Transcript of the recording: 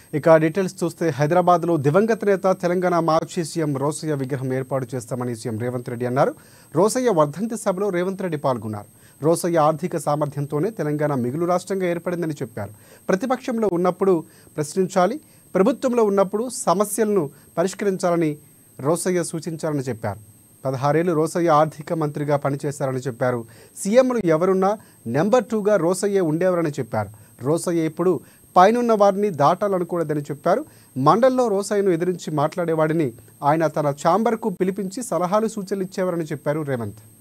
ఇక డీటెయిల్స్ చూస్తే హైదరాబాద్లో దివంగత నేత తెలంగాణ మాజీ సీఎం రోసయ్య విగ్రహం ఏర్పాటు చేస్తామని సీఎం రేవంత్ రెడ్డి అన్నారు రోసయ్య వర్ధంతి సభలో రేవంత్ రెడ్డి పాల్గొన్నారు రోసయ్య ఆర్థిక సామర్థ్యంతోనే తెలంగాణ మిగులు రాష్ట్రంగా ఏర్పడిందని చెప్పారు ప్రతిపక్షంలో ఉన్నప్పుడు ప్రశ్నించాలి ప్రభుత్వంలో ఉన్నప్పుడు సమస్యలను పరిష్కరించాలని రోసయ్య సూచించాలని చెప్పారు పదహారేళ్లు రోసయ్య ఆర్థిక మంత్రిగా పనిచేశారని చెప్పారు సీఎంలు ఎవరున్నా నెంబర్ టూగా రోసయ్యే ఉండేవారని చెప్పారు రోసయ్య ఇప్పుడు పైనున్న వారిని దాటాలనుకోలేదని చెప్పారు మండల్లో రోసయ్యను ఎదిరించి మాట్లాడేవాడిని ఆయన తన ఛాంబర్కు పిలిపించి సలహాలు సూచనలు ఇచ్చేవారని చెప్పారు రేవంత్